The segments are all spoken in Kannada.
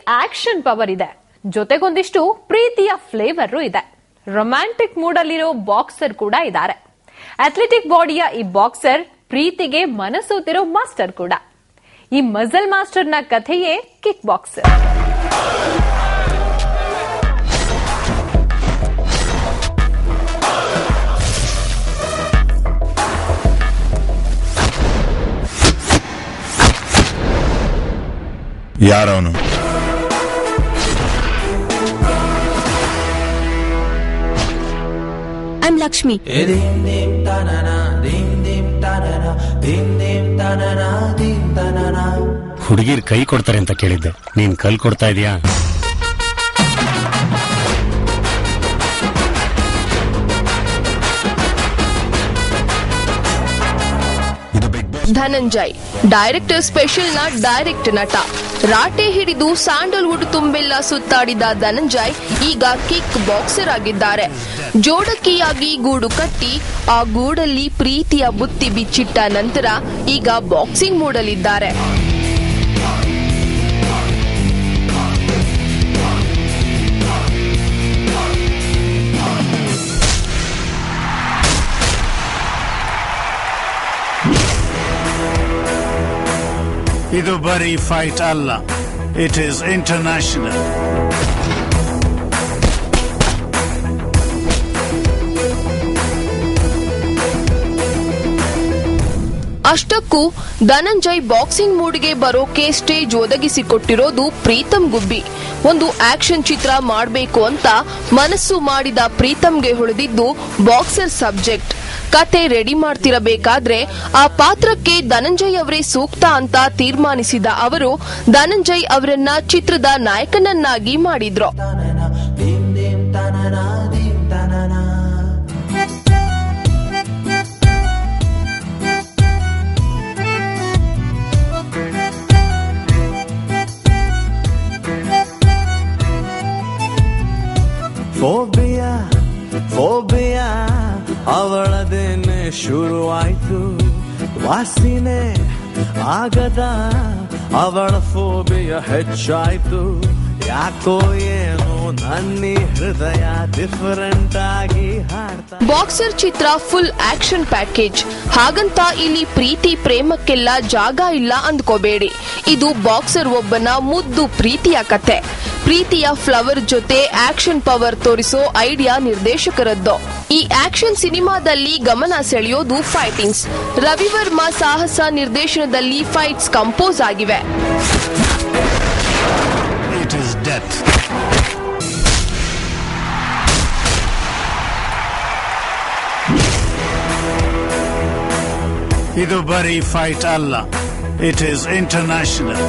ಆಕ್ಷನ್ ಪವರ್ ಇದೆ ಜೊತೆಗೊಂದಿಷ್ಟು ಪ್ರೀತಿಯ ಫ್ಲೇವರ್ ಇದೆ ರೊಮ್ಯಾಂಟಿಕ್ ಮೂಡಲ್ಲಿರೋ ಬಾಕ್ಸರ್ ಕೂಡ ಇದ್ದಾರೆ ಅಥ್ಲೆಟಿಕ್ ಬಾಡಿಯ ಈ ಬಾಕ್ಸರ್ ಪ್ರೀತಿಗೆ ಮನಸೋತಿರೋ ಮಾಸ್ಟರ್ ಕೂಡ ಈ ಮಜಲ್ ಮಾಸ್ಟರ್ನ ಕಥೆಯೇ ಕಿಕ್ ಬಾಕ್ಸರ್ ಯಾರವನು ಐಮ್ ಲಕ್ಷ್ಮಿ ಹುಡುಗಿರ್ ಕೈ ಕೊಡ್ತಾರೆ ಅಂತ ಕೇಳಿದ್ದೆ ನೀನ್ ಕಲ್ ಕೊಡ್ತಾ ಇದೀಯಾ ಇದು big boss Dhananjay director special ನ ಡೈರೆಕ್ಟ್ ನಟ ರಾಟೆ ಹಿಡಿದು ಸ್ಯಾಂಡಲ್ವುಡ್ ತುಂಬೆಲ್ಲ ಸುತ್ತಾಡಿದ ಧನಂಜಯ್ ಈಗ ಕಿಕ್ ಬಾಕ್ಸರ್ ಆಗಿದ್ದಾರೆ ಜೋಡಕಿಯಾಗಿ ಗೂಡು ಕಟ್ಟಿ ಆ ಗೂಡಲ್ಲಿ ಪ್ರೀತಿಯ ಬುತ್ತಿ ಬಿಚ್ಚಿಟ್ಟ ನಂತರ ಈಗ ಬಾಕ್ಸಿಂಗ್ ಮೂಡಲಿದ್ದಾರೆ ಇದು ಬರೀ ಫೈಟ್ ಅಲ್ಲ ಇಟ್ ಈಸ್ ಇಂಟರ್ನ್ಯಾಷನಲ್ ಅಷ್ಟಕ್ಕೂ ಧನಂಜಯ್ ಬಾಕ್ಸಿಂಗ್ ಮೂಡ್ಗೆ ಬರೋಕೆ ಸ್ಟೇಜ್ ಒದಗಿಸಿಕೊಟ್ಟಿರೋದು ಪ್ರೀತಮ್ ಗುಬ್ಬಿ ಒಂದು ಆಕ್ಷನ್ ಚಿತ್ರ ಮಾಡಬೇಕು ಅಂತ ಮನಸ್ಸು ಮಾಡಿದ ಪ್ರೀತಮ್ಗೆ ಹೊಳೆದಿದ್ದು ಬಾಕ್ಸರ್ ಸಬ್ಜೆಕ್ಟ್ ಕತೆ ರೆಡಿ ಮಾಡ್ತಿರಬೇಕಾದ್ರೆ ಆ ಪಾತ್ರಕ್ಕೆ ಧನಂಜಯ್ ಅವರೇ ಸೂಕ್ತ ಅಂತ ತೀರ್ಮಾನಿಸಿದ ಅವರು ಧನಂಜಯ್ ಅವರನ್ನ ಚಿತ್ರದ ನಾಯಕನನ್ನಾಗಿ ಮಾಡಿದ್ರು ಫೋಬಿಯಾ ಫೋಬಿಯಾ ಅವಳದೇನೆ ಶುರುವಾಯ್ತು ವಾಸಿನೆ ಆಗದ ಅವಳ ಫೋಬಿಯ ಹೆಚ್ಚಾಯ್ತು ಯಾಕೋ ಏನೋ ನನ್ನಿ ಹೃದಯ ಡಿಫರೆಂಟ್ ಆಗಿ ಹಾಡ್ತಾ ಬಾಕ್ಸರ್ ಚಿತ್ರ ಫುಲ್ ಆಕ್ಷನ್ ಪ್ಯಾಕೇಜ್ ಹಾಗಂತ ಇಲ್ಲಿ ಪ್ರೀತಿ ಪ್ರೇಮಕ್ಕೆಲ್ಲ ಜಾಗ ಇಲ್ಲ ಅಂದ್ಕೋಬೇಡಿ ಇದು ಬಾಕ್ಸರ್ ಒಬ್ಬನ ಮುದ್ದು ಪ್ರೀತಿಯ ಕತೆ ಪ್ರೀತಿಯ ಫ್ಲವರ್ ಜೊತೆ ಆಕ್ಷನ್ ಪವರ್ ತೋರಿಸೋ ಐಡಿಯಾ ನಿರ್ದೇಶಕರದ್ದು ಈ ಆಕ್ಷನ್ ಸಿನಿಮಾದಲ್ಲಿ ಗಮನ ಸೆಳೆಯೋದು ಫೈಟಿಂಗ್ಸ್ ರವಿವರ್ಮ ಸಾಹಸ ನಿರ್ದೇಶನದಲ್ಲಿ ಫೈಟ್ಸ್ ಕಂಪೋಸ್ ಆಗಿವೆ ಇಟ್ ಈಸ್ ಡೆತ್ ಇದು ಬರೀ ಫೈಟ್ ಅಲ್ಲ ಇಟ್ ಈಸ್ ಇಂಟರ್ನ್ಯಾಷನಲ್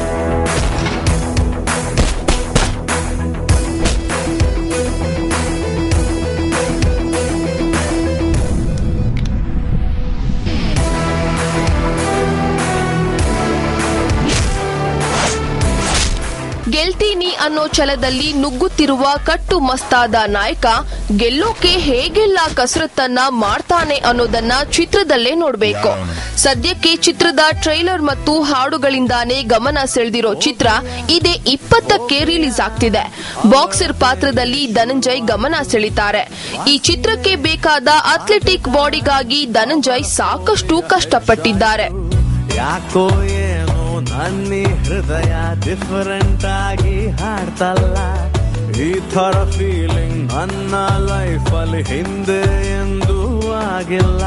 ಗೆಲ್ತೀನಿ ಅನ್ನೋ ಛಲದಲ್ಲಿ ನುಗ್ಗುತ್ತಿರುವ ಕಟ್ಟು ಮಸ್ತಾದ ನಾಯಕ ಗೆಲ್ಲೋಕೆ ಹೇಗೆಲ್ಲ ಕಸರತ್ತನ್ನ ಮಾಡ್ತಾನೆ ಅನ್ನೋದನ್ನ ಚಿತ್ರದಲ್ಲೇ ನೋಡ್ಬೇಕು ಸದ್ಯಕ್ಕೆ ಚಿತ್ರದ ಟ್ರೈಲರ್ ಮತ್ತು ಹಾಡುಗಳಿಂದಾನೇ ಗಮನ ಸೆಳೆದಿರೋ ಚಿತ್ರ ಇದೇ ಇಪ್ಪತ್ತಕ್ಕೆ ರಿಲೀಸ್ ಆಗ್ತಿದೆ ಬಾಕ್ಸರ್ ಪಾತ್ರದಲ್ಲಿ ಧನಂಜಯ್ ಗಮನ ಸೆಳಿತಾರೆ ಈ ಚಿತ್ರಕ್ಕೆ ಬೇಕಾದ ಅಥ್ಲೆಟಿಕ್ ಬಾಡಿಗಾಗಿ ಧನಂಜಯ್ ಸಾಕಷ್ಟು ಕಷ್ಟಪಟ್ಟಿದ್ದಾರೆ ಯಾಕೋ ಏನೋ ನನ್ನಿ ಹೃದಯ ಡಿಫರೆಂಟ್ ಆಗಿ ಹಾಡ್ತಲ್ಲ ಈ ಥರ ಫೀಲಿಂಗ್ ನನ್ನ ಲೈಫಲ್ಲಿ ಹಿಂದೆ ಎಂದೂ ಆಗಿಲ್ಲ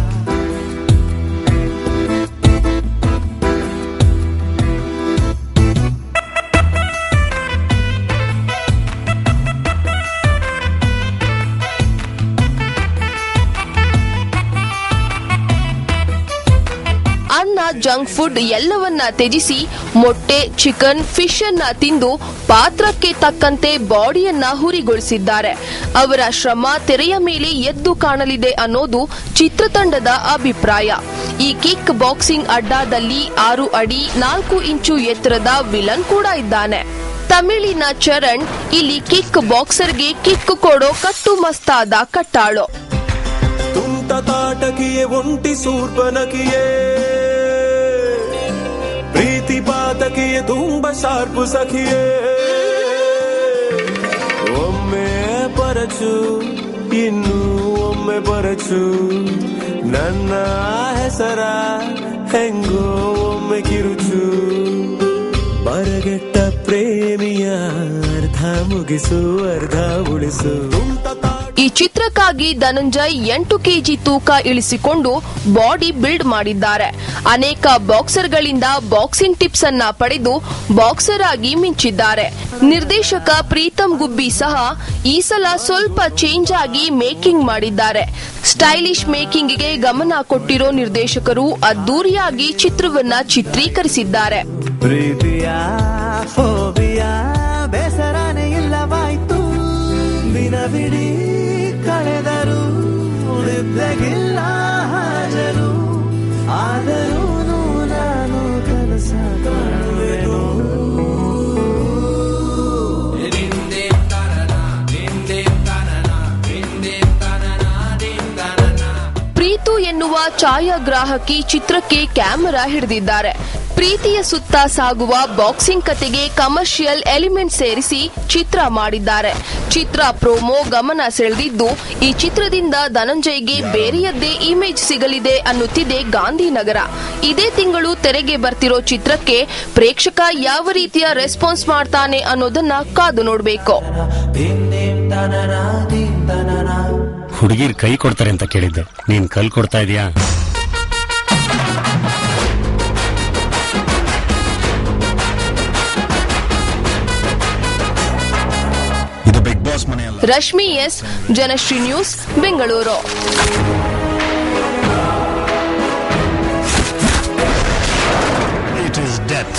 ಅನ್ನ ಜಂಕ್ ಫುಡ್ ಎಲ್ಲವನ್ನ ತ್ಯಜಿಸಿ ಮೊಟ್ಟೆ ಚಿಕನ್ ಫಿಶ್ ಅನ್ನ ತಿಂದು ಪಾತ್ರಕ್ಕೆ ತಕ್ಕಂತೆ ಬಾಡಿಯನ್ನ ಹುರಿಗೊಳಿಸಿದ್ದಾರೆ ಅವರ ಶ್ರಮ ತೆರೆಯ ಮೇಲೆ ಎದ್ದು ಕಾಣಲಿದೆ ಅನ್ನೋದು ಚಿತ್ರತಂಡದ ಅಭಿಪ್ರಾಯ ಈ ಕಿಕ್ ಬಾಕ್ಸಿಂಗ್ ಅಡ್ಡಾದಲ್ಲಿ ಆರು ಅಡಿ ನಾಲ್ಕು ಇಂಚು ಎತ್ತರದ ವಿಲನ್ ಕೂಡ ಇದ್ದಾನೆ ತಮಿಳಿನ ಚರಣ್ ಇಲ್ಲಿ ಕಿಕ್ ಬಾಕ್ಸರ್ಗೆ ಕಿಕ್ ಕೊಡೋ ಕಟ್ಟು ಮಸ್ತಾದ ಕಟ್ಟಾಳು ತುಂಟ ತಾಟಕಿಯೇ ಒಂಟಿ ಸೂರ್ಪನಕಿಯೇ ಪ್ರೀತಿ ಪಾತಕಿಯೇ ತುಂಬ ಶಾರ್ಪು ಸಖಿಯೇ ಮನಚು ಇನ್ನೂ ಒಮ್ಮೆ ಬರಚು ನನ್ನ ಹೆಸರ ಹೆಂಗೋ ಒಮ್ಮೆ ಕಿರುಚು ಬರಗೆಟ್ಟ ಪ್ರೇಮಿಯ ಅರ್ಧ ಮುಗಿಸು ಅರ್ಧ ಉಳಿಸು ತುಂಟ ತಾಟ ಈ ಚಿತ್ರಕ್ಕಾಗಿ ಧನಂಜಯ್ ಎಂಟು ಕೆಜಿ ತೂಕ ಇಳಿಸಿಕೊಂಡು ಬಾಡಿ ಬಿಲ್ಡ್ ಮಾಡಿದ್ದಾರೆ ಅನೇಕ ಬಾಕ್ಸರ್ಗಳಿಂದ ಬಾಕ್ಸಿಂಗ್ ಟಿಪ್ಸ್ ಅನ್ನ ಪಡೆದು ಬಾಕ್ಸರ್ ಆಗಿ ಮಿಂಚಿದ್ದಾರೆ ನಿರ್ದೇಶಕ ಪ್ರೀತಮ್ ಗುಬ್ಬಿ ಸಹ ಈ ಸಲ ಸ್ವಲ್ಪ ಚೇಂಜ್ ಆಗಿ ಮೇಕಿಂಗ್ ಮಾಡಿದ್ದಾರೆ ಸ್ಟೈಲಿಶ್ ಮೇಕಿಂಗ್ಗೆ ಗಮನ ಕೊಟ್ಟಿರೋ ನಿರ್ದೇಶಕರು ಅದ್ದೂರಿಯಾಗಿ ಚಿತ್ರವನ್ನ ಚಿತ್ರೀಕರಿಸಿದ್ದಾರೆ ಪ್ರೀತಿಯ ಫೋಬಿಯಾ ಬೇಸರನೇ ಇಲ್ಲವಾಯ್ತು ದಿನವಿಡೀ ಕಳೆದರು ನಿದ್ದೆಗಿಲ್ಲ ಹಾಜರು ಆದರೂ ನಾನು ಕನಸ ಕಾಣುವೆನು ಪ್ರೀತು ಎನ್ನುವ ಛಾಯಾಗ್ರಾಹಕಿ ಚಿತ್ರಕ್ಕೆ ಕ್ಯಾಮೆರಾ ಹಿಡಿದಿದ್ದಾರೆ ಪ್ರೀತಿಯ ಸುತ್ತ ಸಾಗುವ ಬಾಕ್ಸಿಂಗ್ ಕತೆಗೆ ಕಮರ್ಷಿಯಲ್ ಎಲಿಮೆಂಟ್ ಸೇರಿಸಿ ಚಿತ್ರ ಮಾಡಿದ್ದಾರೆ ಚಿತ್ರ ಪ್ರೋಮೋ ಗಮನ ಸೆಳೆದಿದ್ದು ಈ ಚಿತ್ರದಿಂದ ಧನಂಜಯ್ಗೆ ಬೇರೆಯದ್ದೇ ಇಮೇಜ್ ಸಿಗಲಿದೆ ಅನ್ನುತ್ತಿದೆ ಗಾಂಧಿನಗರ ಇದೇ ತಿಂಗಳು ತೆರೆಗೆ ಬರ್ತಿರೋ ಚಿತ್ರಕ್ಕೆ ಪ್ರೇಕ್ಷಕ ಯಾವ ರೀತಿಯ ರೆಸ್ಪಾನ್ಸ್ ಮಾಡ್ತಾನೆ ಅನ್ನೋದನ್ನ ಕಾದು ನೋಡ್ಬೇಕು ಹುಡುಗಿರ್ ಕೈ ಕೊಡ್ತಾರೆ ಅಂತ ಕೇಳಿದ್ದೆ ನೀನ್ ಕಲ್ ಕೊಡ್ತಾ ಇದೀಯಾ ಇದು ಬಿಗ್ ಬಾಸ್ ಮನೆ ಅಲ್ಲ Rashmi S Janashri news Bengaluru It is death.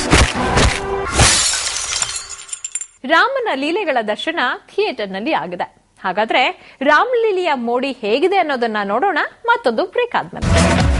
ರಾಮನ ಲೀಲೆಗಳ ದರ್ಶನ ಥಿಯೇಟರ್ನಲ್ಲಿ ಆಗಿದೆ ಹಾಗಾದ್ರೆ ರಾಮಲೀಲೆಯ ಮೋಡಿ ಹೇಗಿದೆ ಅನ್ನೋದನ್ನ ನೋಡೋಣ ಮತ್ತೊಂದು ಬ್ರೇಕ್ ಆದ್ಮೇಲೆ